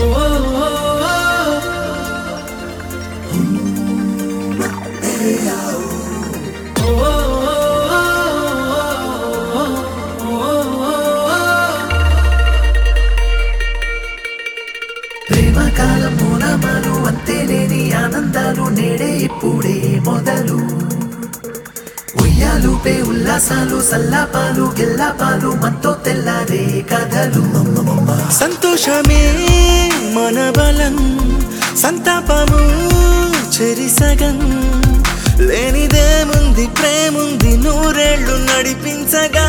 ప్రేమ కాలం మూలమాలు అంతే లేని ఆనందాలు నేడే ఇప్పుడే మొదలు ఉయ్యాలుపే ఉల్లాసాలు సల్లాపాలు గిల్లాపాలు మనతో తెల్లారే కథలు సంతోషమే మన బలం సంతాపము చెరిసగం లేనిదేముంది ప్రేముంది నూరేళ్లు నడిపించగా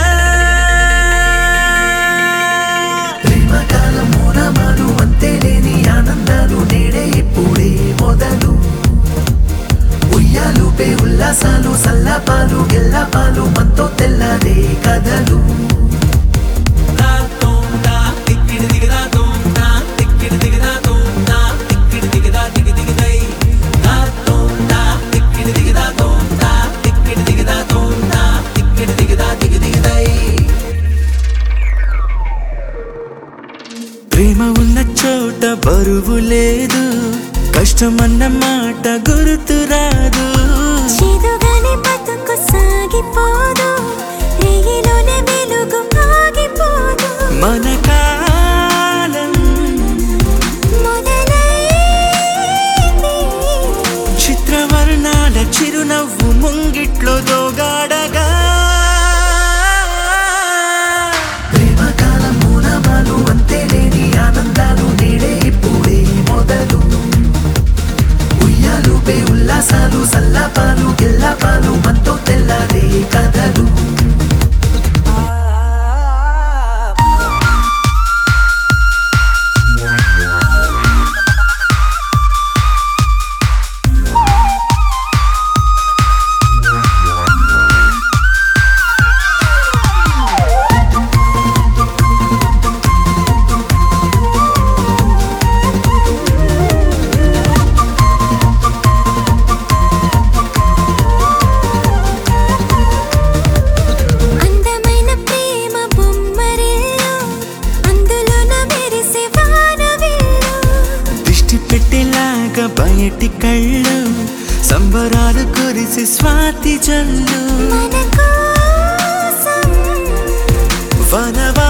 ప్రేమ కాలం మూలమాలు అంతే లేని ఆనందాలు నేడే ఇప్పుడే మొదలు ఉయ్యాలుపే ఉల్లాసాలు సల్లాపాలు గిల్లాపాలు మనతో తెల్లారే కథలు ప్రేమ ఉన్న చోట బరువు లేదు కష్టమన్న మాట గుర్తు రాదు చేదుగానే బతుకు సాగిపోదు రేగిలోనే వెలుగు ఆగిపోదు మన కాలం మొదలైంది చిత్రవర్ణాల చిరునవ్వు ముంగిట్లో దోగాడగా ప్రేమ కాలం మూలమాలు అంతే లేని ఆనందాలు నేడే ఇప్పుడే మొదలు ఉయ్యాలుపే ఉల్లాసాలు సల్లాపాలు గిల్లాపాలు మనతో తెల్లారే కథలు అందమైన ప్రేమ బొమ్మరిల్లు అందులోన మెరిసే వానవిల్లు దిష్టి పెట్టేలాగా బయటి కళ్ళు సంబరాలు కురిసి స్వాతి జల్లు మన కోసం వనవ